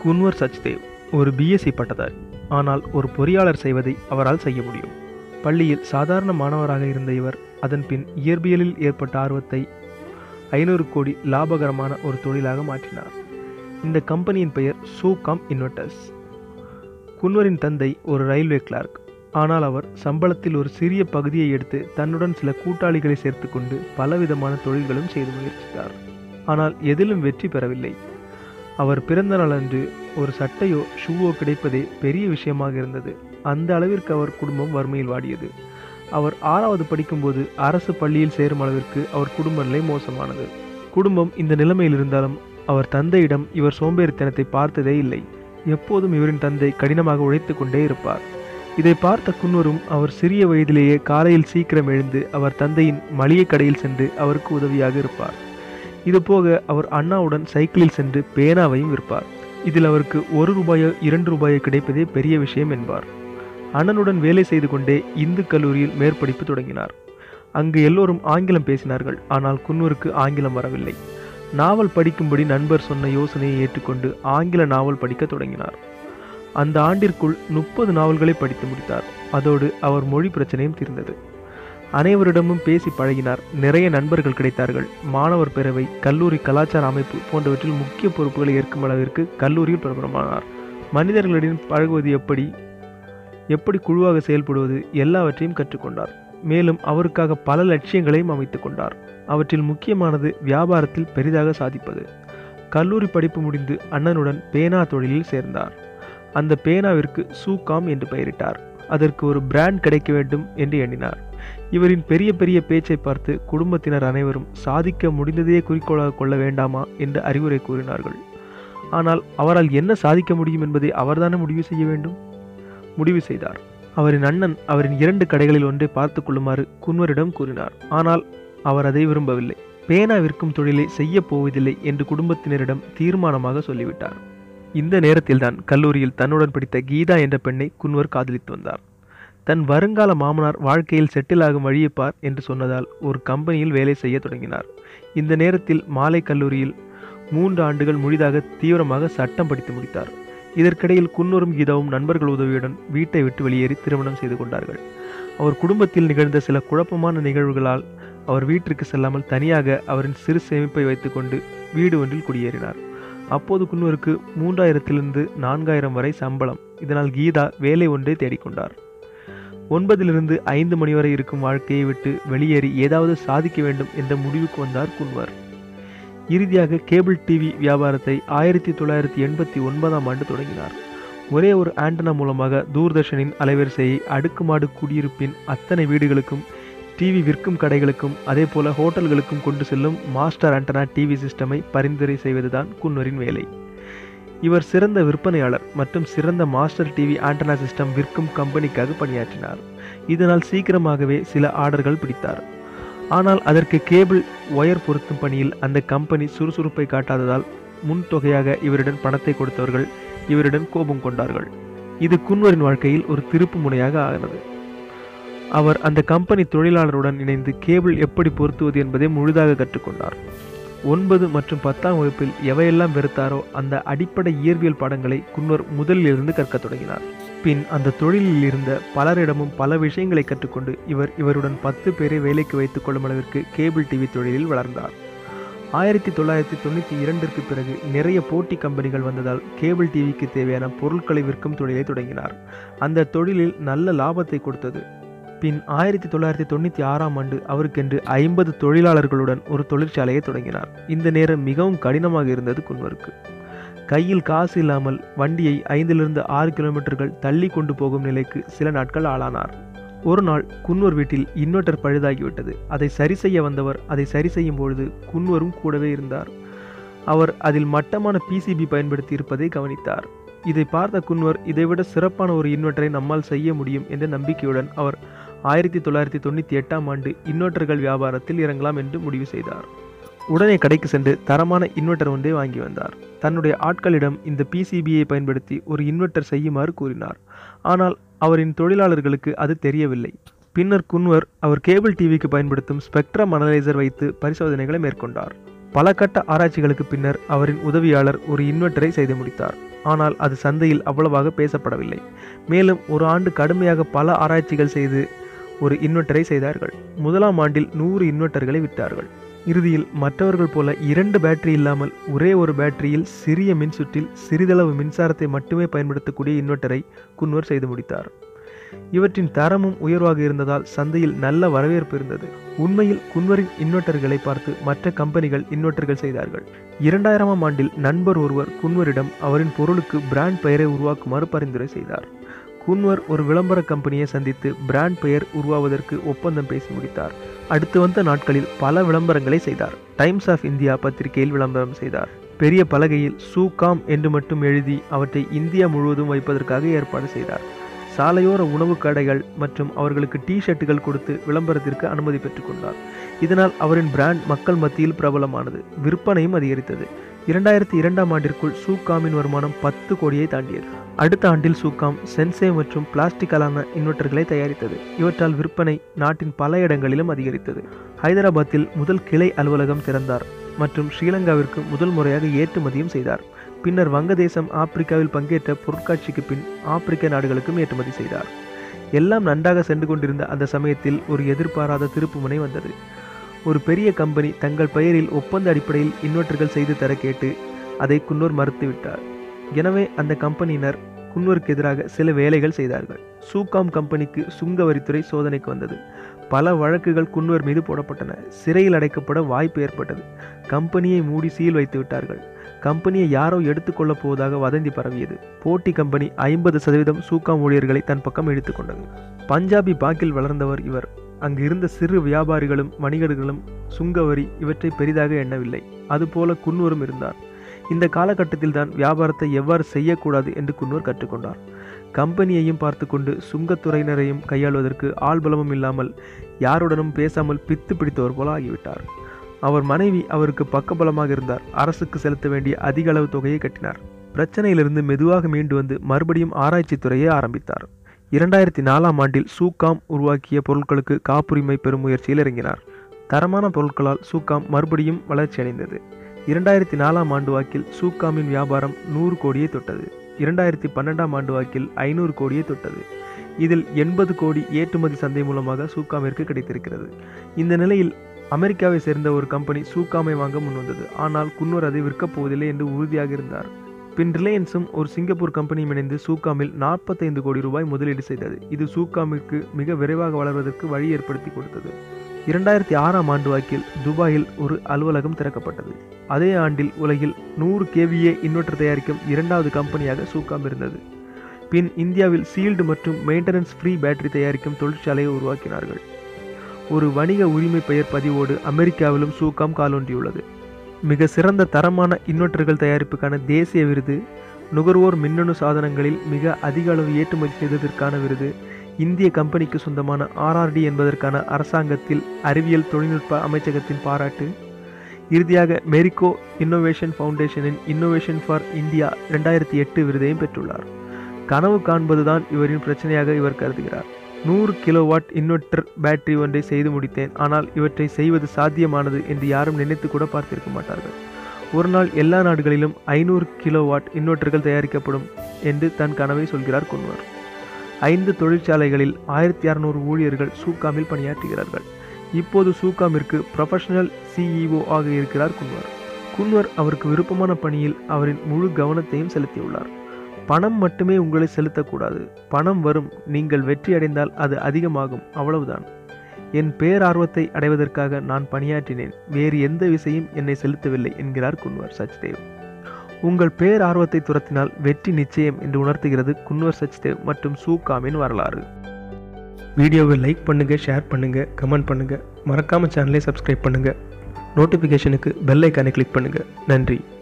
குன்வர் சச்தேவ் ஒரு பிஎஸ்சி பட்டதாரி ஆனால் ஒரு பொறியாளர் செய்வதை அவரால் செய்ய முடியும் பள்ளியில் சாதாரண மாணவராக இருந்த இவர் அதன் பின் இயற்பியலில் ஏற்பட்ட ஆர்வத்தை ஐநூறு கோடி லாபகரமான ஒரு தொழிலாக மாற்றினார் இந்த கம்பெனியின் பெயர் சூகாம் இன்வெர்டர்ஸ் குன்வரின் தந்தை ஒரு ரயில்வே கிளார்க் ஆனால் அவர் சம்பளத்தில் ஒரு சிறிய பகுதியை எடுத்து தன்னுடன் சில கூட்டாளிகளை சேர்த்துக்கொண்டு பலவிதமான தொழில்களும் செய்து முயற்சித்தார் ஆனால் எதிலும் வெற்றி பெறவில்லை அவர் பிறந்த நாளன்று ஒரு சட்டையோ ஷூவோ கிடைப்பதே பெரிய விஷயமாக இருந்தது அந்த அளவிற்கு அவர் குடும்பம் வறுமையில் வாடியது அவர் ஆறாவது படிக்கும்போது அரசு பள்ளியில் சேரும் அளவிற்கு அவர் குடும்ப நிலை மோசமானது குடும்பம் இந்த நிலைமையில் இருந்தாலும் அவர் தந்தையிடம் இவர் சோம்பேறித்தனத்தை பார்த்ததே இல்லை எப்போதும் இவரின் தந்தை கடினமாக உழைத்து கொண்டே இருப்பார் இதை பார்த்த குன்னூரும் அவர் சிறிய வயதிலேயே காலையில் சீக்கிரம் எழுந்து அவர் தந்தையின் மளிகை கடையில் சென்று அவருக்கு உதவியாக இருப்பார் இதுபோக அவர் அண்ணாவுடன் சைக்கிளில் சென்று பேனாவையும் விற்பார் இதில் அவருக்கு ஒரு ரூபாயோ இரண்டு ரூபாயோ கிடைப்பதே பெரிய விஷயம் என்பார் அண்ணனுடன் வேலை செய்து கொண்டே இந்து கல்லூரியில் மேற்படிப்பு தொடங்கினார் அங்கு எல்லோரும் ஆங்கிலம் பேசினார்கள் ஆனால் குன்னூருக்கு ஆங்கிலம் வரவில்லை நாவல் படிக்கும்படி நண்பர் சொன்ன யோசனையை ஏற்றுக்கொண்டு ஆங்கில நாவல் படிக்க தொடங்கினார் அந்த ஆண்டிற்குள் முப்பது நாவல்களை படித்து முடித்தார் அதோடு அவர் மொழி பிரச்சனையும் தீர்ந்தது அனைவரிடமும் பேசி பழகினார் நிறைய நண்பர்கள் கிடைத்தார்கள் மாணவர் பேரவை கல்லூரி கலாச்சார அமைப்பு போன்றவற்றில் முக்கிய பொறுப்புகளை ஏற்கும் அளவிற்கு கல்லூரியில் பிரபலமானார் மனிதர்களிடம் பழகுவது எப்படி எப்படி குழுவாக செயல்படுவது எல்லாவற்றையும் கற்றுக்கொண்டார் மேலும் அவருக்காக பல லட்சியங்களையும் அமைத்துக் கொண்டார் அவற்றில் முக்கியமானது வியாபாரத்தில் பெரிதாக சாதிப்பது கல்லூரி படிப்பு முடிந்து அண்ணனுடன் பேனா தொழிலில் சேர்ந்தார் அந்த பேனாவிற்கு சூகாம் என்று பெயரிட்டார் அதற்கு ஒரு பிராண்ட் கிடைக்க வேண்டும் என்று எண்ணினார் இவரின் பெரிய பெரிய பேச்சை பார்த்து குடும்பத்தினர் அனைவரும் சாதிக்க முடிந்ததையே குறிக்கோளாக கொள்ள வேண்டாமா என்று அறிவுரை கூறினார்கள் ஆனால் அவரால் என்ன சாதிக்க முடியும் என்பதை அவர்தானே முடிவு செய்ய வேண்டும் முடிவு செய்தார் அவரின் அண்ணன் அவரின் இரண்டு கடைகளில் ஒன்றை பார்த்து கொள்ளுமாறு குன்வரிடம் கூறினார் ஆனால் அவர் அதை விரும்பவில்லை பேனா விற்கும் தொழிலை செய்ய போவதில்லை என்று குடும்பத்தினரிடம் தீர்மானமாக சொல்லிவிட்டார் இந்த நேரத்தில்தான் கல்லூரியில் தன்னுடன் படித்த கீதா என்ற பெண்ணை குன்வர் காதலித்து வந்தார் தன் வருங்கால மாமனார் வாழ்க்கையில் செட்டில் ஆகும் வழியைப்பார் என்று சொன்னதால் ஒரு கம்பெனியில் வேலை செய்ய தொடங்கினார் இந்த நேரத்தில் மாலை கல்லூரியில் மூன்று ஆண்டுகள் முழுதாக தீவிரமாக சட்டம் படித்து முடித்தார் இதற்கிடையில் குன்னூரும் கீதாவும் நண்பர்கள் உதவியுடன் வீட்டை விட்டு வெளியேறி திருமணம் செய்து கொண்டார்கள் அவர் குடும்பத்தில் நிகழ்ந்த சில குழப்பமான நிகழ்வுகளால் அவர் வீட்டிற்கு செல்லாமல் தனியாக அவரின் சிறு சேமிப்பை வைத்துக்கொண்டு வீடு ஒன்றில் குடியேறினார் அப்போது குன்னூருக்கு மூன்றாயிரத்திலிருந்து நான்காயிரம் வரை சம்பளம் இதனால் கீதா வேலை ஒன்றை தேடிக்கொண்டார் ஒன்பதிலிருந்து ஐந்து மணி வரை இருக்கும் வாழ்க்கையை விட்டு வெளியேறி ஏதாவது சாதிக்க வேண்டும் என்ற முடிவுக்கு வந்தார் குன்வர் இறுதியாக கேபிள் டிவி வியாபாரத்தை ஆயிரத்தி தொள்ளாயிரத்தி எண்பத்தி ஒன்பதாம் ஆண்டு தொடங்கினார் ஒரே ஒரு ஆண்டனா மூலமாக தூர்தர்ஷனின் அலைவரிசையை அடுக்குமாடு குடியிருப்பின் அத்தனை வீடுகளுக்கும் டிவி விற்கும் கடைகளுக்கும் அதே போல ஹோட்டல்களுக்கும் கொண்டு செல்லும் மாஸ்டர் ஆண்டனா டிவி சிஸ்டமை பரிந்துரை செய்வதுதான் குன்னரின் வேலை இவர் சிறந்த விற்பனையாளர் மற்றும் சிறந்த மாஸ்டர் டிவி ஆண்டனா சிஸ்டம் விற்கும் கம்பெனிக்காக பணியாற்றினார் இதனால் சீக்கிரமாகவே சில ஆர்டர்கள் பிடித்தார் ஆனால் அதற்கு கேபிள் ஒயர் பொருத்தும் பணியில் அந்த கம்பெனி சுறுசுறுப்பை காட்டாததால் முன் தொகையாக இவரிடம் பணத்தை கொடுத்தவர்கள் இவரிடம் கோபம் கொண்டார்கள் இது குன்வரின் வாழ்க்கையில் ஒரு திருப்பு முனையாக ஆகிறது அவர் அந்த கம்பெனி தொழிலாளருடன் இணைந்து கேபிள் எப்படி பொருத்துவது என்பதை முழுதாக கற்றுக்கொண்டார் ஒன்பது மற்றும் பத்தாம் வகுப்பில் எவையெல்லாம் வெறுத்தாரோ அந்த அடிப்படை இயற்பியல் பாடங்களை குன்வர் முதலில் இருந்து கற்கத் தொடங்கினார் பின் அந்த தொழிலில் இருந்த பலரிடமும் பல விஷயங்களை கற்றுக்கொண்டு இவர் இவருடன் பத்து பேரை வேலைக்கு வைத்துக் கொள்ளும் அளவிற்கு கேபிள் டிவி தொழிலில் வளர்ந்தார் ஆயிரத்தி தொள்ளாயிரத்தி தொண்ணூற்றி இரண்டிற்கு பிறகு நிறைய போட்டி கம்பெனிகள் வந்ததால் கேபிள் டிவிக்கு தேவையான பொருட்களை விற்கும் தொழிலை தொடங்கினார் அந்த தொழிலில் நல்ல லாபத்தை கொடுத்தது பின் ஆயிரத்தி தொள்ளாயிரத்தி தொண்ணூற்றி ஆறாம் ஆண்டு அவருக்கென்று ஐம்பது தொழிலாளர்களுடன் ஒரு தொழிற்சாலையை தொடங்கினார் இந்த நேரம் மிகவும் கடினமாக இருந்தது குன்வருக்கு கையில் காசு இல்லாமல் வண்டியை ஐந்திலிருந்து ஆறு கிலோமீட்டர்கள் தள்ளி கொண்டு போகும் நிலைக்கு சில நாட்கள் ஆளானார் ஒரு நாள் குன்வர் வீட்டில் இன்வெர்டர் பழுதாகிவிட்டது அதை சரி செய்ய வந்தவர் அதை சரி செய்யும் பொழுது குன்வரும் கூடவே இருந்தார் அவர் அதில் மட்டமான பிசிபி பயன்படுத்தி இருப்பதை கவனித்தார் இதை பார்த்த குன்வர் இதைவிட சிறப்பான ஒரு இன்வெர்டரை நம்மால் செய்ய முடியும் என்ற நம்பிக்கையுடன் அவர் ஆயிரத்தி தொள்ளாயிரத்தி தொண்ணூற்றி எட்டாம் ஆண்டு இன்வெர்டர்கள் வியாபாரத்தில் இறங்கலாம் என்று முடிவு செய்தார் உடனே கடைக்கு சென்று தரமான இன்வெர்டர் ஒன்றை வாங்கி வந்தார் தன்னுடைய ஆட்களிடம் இந்த பிசிபியை பயன்படுத்தி ஒரு இன்வெர்டர் செய்யுமாறு கூறினார் ஆனால் அவரின் தொழிலாளர்களுக்கு அது தெரியவில்லை பின்னர் குன்வர் அவர் கேபிள் டிவிக்கு பயன்படுத்தும் ஸ்பெக்ட்ரம் அனலைசர் வைத்து பரிசோதனைகளை மேற்கொண்டார் பல கட்ட ஆராய்ச்சிகளுக்கு பின்னர் அவரின் உதவியாளர் ஒரு இன்வெர்ட்டரை செய்து முடித்தார் ஆனால் அது சந்தையில் அவ்வளவாக பேசப்படவில்லை மேலும் ஒரு ஆண்டு கடுமையாக பல ஆராய்ச்சிகள் செய்து ஒரு இன்வெர்ட்டரை செய்தார்கள் முதலாம் ஆண்டில் நூறு இன்வெர்ட்டர்களை விற்றார்கள் இறுதியில் மற்றவர்கள் போல இரண்டு பேட்டரி இல்லாமல் ஒரே ஒரு பேட்டரியில் சிறிய மின்சுற்றில் சிறிதளவு மின்சாரத்தை மட்டுமே பயன்படுத்தக்கூடிய இன்வெர்ட்டரை குன்வர் செய்து முடித்தார் இவற்றின் தரமும் உயர்வாக இருந்ததால் சந்தையில் நல்ல வரவேற்பு இருந்தது உண்மையில் குன்வரின் இன்வெர்ட்டர்களை பார்த்து மற்ற கம்பெனிகள் இன்வெர்ட்டர்கள் செய்தார்கள் இரண்டாயிரமாம் ஆண்டில் நண்பர் ஒருவர் குன்வரிடம் அவரின் பொருளுக்கு பிராண்ட் பெயரை உருவாக்குமாறு பரிந்துரை செய்தார் குன்வர் ஒரு விளம்பர கம்பெனியை சந்தித்து பிராண்ட் பெயர் உருவாவதற்கு ஒப்பந்தம் பேசி முடித்தார் அடுத்து வந்த நாட்களில் பல விளம்பரங்களை செய்தார் டைம்ஸ் ஆஃப் இந்தியா பத்திரிகையில் விளம்பரம் செய்தார் பெரிய பலகையில் சூகாம் என்று மட்டும் எழுதி அவற்றை இந்தியா முழுவதும் வைப்பதற்காக ஏற்பாடு செய்தார் சாலையோர உணவு கடைகள் மற்றும் அவர்களுக்கு டி ஷர்ட்டுகள் கொடுத்து விளம்பரத்திற்கு அனுமதி பெற்றுக்கொண்டார் இதனால் அவரின் பிராண்ட் மக்கள் மத்தியில் பிரபலமானது விற்பனையும் அதிகரித்தது இரண்டாயிரத்தி இரண்டாம் ஆண்டிற்குள் சூகாமின் வருமானம் பத்து கோடியை தாண்டியது அடுத்த ஆண்டில் சூகாம் சென்சே மற்றும் பிளாஸ்டிக்கலான இன்வெர்ட்டர்களை தயாரித்தது இவற்றால் விற்பனை நாட்டின் பல இடங்களிலும் அதிகரித்தது ஹைதராபாத்தில் முதல் கிளை அலுவலகம் திறந்தார் மற்றும் ஸ்ரீலங்காவிற்கு முதல் முறையாக ஏற்றுமதியும் செய்தார் பின்னர் வங்கதேசம் ஆப்பிரிக்காவில் பங்கேற்ற பொருட்காட்சிக்கு பின் ஆப்பிரிக்க நாடுகளுக்கும் ஏற்றுமதி செய்தார் எல்லாம் நன்றாக சென்று கொண்டிருந்த அந்த சமயத்தில் ஒரு எதிர்பாராத திருப்புமுனை வந்தது ஒரு பெரிய கம்பெனி தங்கள் பெயரில் ஒப்பந்த அடிப்படையில் இன்வெர்ட்டர்கள் செய்து தர கேட்டு அதை குன்னூர் மறுத்துவிட்டார் எனவே அந்த கம்பெனியினர் குன்னூருக்கு எதிராக சில வேலைகள் செய்தார்கள் சூகாம் கம்பெனிக்கு சுங்க வரித்துறை சோதனைக்கு வந்தது பல வழக்குகள் குன்னூர் மீது போடப்பட்டன சிறையில் அடைக்கப்பட வாய்ப்பு ஏற்பட்டது கம்பெனியை மூடி சீல் வைத்து விட்டார்கள் கம்பெனியை யாரோ எடுத்துக்கொள்ளப் போவதாக வதந்தி பரவியது போட்டி கம்பெனி ஐம்பது சதவீதம் சூகாம் ஊழியர்களை தன் பக்கம் இழுத்துக்கொண்டது பஞ்சாபி பாக்கில் வளர்ந்தவர் இவர் அங்கு இருந்த சிறு வியாபாரிகளும் வணிகர்களும் சுங்கவரி இவற்றை பெரிதாக எண்ணவில்லை அதுபோல குன்னூரும் இருந்தார் இந்த காலகட்டத்தில் தான் வியாபாரத்தை எவ்வாறு செய்யக்கூடாது என்று குன்னூர் கற்றுக்கொண்டார் கம்பெனியையும் பார்த்து கொண்டு சுங்கத்துறையினரையும் கையாள்வதற்கு ஆள்பலமும் இல்லாமல் யாருடனும் பேசாமல் பித்து பிடித்தவர் போல ஆகிவிட்டார் அவர் மனைவி அவருக்கு பக்கபலமாக இருந்தார் அரசுக்கு செலுத்த வேண்டிய அதிக அளவு தொகையை கட்டினார் பிரச்சனையிலிருந்து மெதுவாக மீண்டு வந்து மறுபடியும் ஆராய்ச்சி துறையை ஆரம்பித்தார் இரண்டாயிரத்தி நாலாம் ஆண்டில் சூகாம் உருவாக்கிய பொருட்களுக்கு காப்புரிமை பெறும் முயற்சியில் இறங்கினார் தரமான பொருட்களால் சூகாம் மறுபடியும் வளர்ச்சியடைந்தது இரண்டாயிரத்தி நாலாம் ஆண்டு வாக்கில் சூகாமின் வியாபாரம் நூறு கோடியை தொட்டது இரண்டாயிரத்தி பன்னெண்டாம் ஆண்டு வாக்கில் ஐநூறு கோடியை தொட்டது இதில் எண்பது கோடி ஏற்றுமதி சந்தை மூலமாக சூகாமிற்கு கிடைத்திருக்கிறது இந்த நிலையில் அமெரிக்காவை சேர்ந்த ஒரு கம்பெனி சூகாமை வாங்க முன்வந்தது ஆனால் குன்னூர் அதை விற்கப் போவதில்லை என்று உறுதியாக இருந்தார் பின் ரிலையன்ஸும் ஒரு சிங்கப்பூர் கம்பெனியும் இணைந்து சூகாமில் நாற்பத்தைந்து கோடி ரூபாய் முதலீடு செய்தது இது சூகாமிற்கு மிக விரைவாக வளர்வதற்கு வழி ஏற்படுத்தி கொடுத்தது இரண்டாயிரத்தி ஆறாம் ஆண்டு வாக்கில் துபாயில் ஒரு அலுவலகம் திறக்கப்பட்டது அதே ஆண்டில் உலகில் நூறு கேவிஏ இன்வெர்டர் தயாரிக்கும் இரண்டாவது கம்பெனியாக சூகாம் இருந்தது பின் இந்தியாவில் சீல்டு மற்றும் மெயின்டெனன்ஸ் ஃப்ரீ பேட்டரி தயாரிக்கும் தொழிற்சாலையை உருவாக்கினார்கள் ஒரு வணிக உரிமை பெயர் பதிவோடு அமெரிக்காவிலும் சூகாம் காலொன்றியுள்ளது மிக சிறந்த தரமான இன்வெர்ட்டர்கள் தயாரிப்புக்கான தேசிய விருது நுகர்வோர் மின்னணு சாதனங்களில் மிக அதிக அளவு ஏற்றுமதி செய்ததற்கான விருது இந்திய கம்பெனிக்கு சொந்தமான ஆர்ஆர்டி என்பதற்கான அரசாங்கத்தில் அறிவியல் தொழில்நுட்ப அமைச்சகத்தின் பாராட்டு இறுதியாக மெரிக்கோ இன்னோவேஷன் ஃபவுண்டேஷனின் இன்னோவேஷன் ஃபார் இந்தியா ரெண்டாயிரத்தி எட்டு விருதையும் பெற்றுள்ளார் கனவு காண்பதுதான் இவரின் பிரச்சனையாக இவர் கருதுகிறார் நூறு கிலோவாட் இன்வெர்ட்டர் பேட்டரி ஒன்றை செய்து முடித்தேன் ஆனால் இவற்றை செய்வது சாத்தியமானது என்று யாரும் நினைத்து கூட பார்த்திருக்க மாட்டார்கள் ஒரு நாள் எல்லா நாடுகளிலும் ஐநூறு கிலோவாட் இன்வெர்ட்டர்கள் தயாரிக்கப்படும் என்று தன் கனவை சொல்கிறார் குன்வர் ஐந்து தொழிற்சாலைகளில் ஆயிரத்தி அறநூறு ஊழியர்கள் சூகாமில் பணியாற்றுகிறார்கள் இப்போது சூகாமிற்கு ப்ரொஃபஷனல் சிஇஓ ஆக இருக்கிறார் குன்வர் குன்வர் அவருக்கு விருப்பமான பணியில் அவரின் முழு கவனத்தையும் செலுத்தியுள்ளார் பணம் மட்டுமே உங்களை செலுத்தக்கூடாது பணம் வரும் நீங்கள் வெற்றி அடைந்தால் அது அதிகமாகும் அவ்வளவுதான் என் பேரார்வத்தை அடைவதற்காக நான் பணியாற்றினேன் வேறு எந்த விசையும் என்னை செலுத்தவில்லை என்கிறார் குன்வர் சச்தேவ் உங்கள் பேரார்வத்தை துரத்தினால் வெற்றி நிச்சயம் என்று உணர்த்துகிறது குன்வர் சச்தேவ் மற்றும் சூகாமின் வரலாறு வீடியோவை லைக் பண்ணுங்கள் ஷேர் பண்ணுங்கள் கமெண்ட் பண்ணுங்கள் மறக்காமல் சேனலை சப்ஸ்கிரைப் பண்ணுங்கள் நோட்டிஃபிகேஷனுக்கு பெல் ஐக்கானை கிளிக் பண்ணுங்கள் நன்றி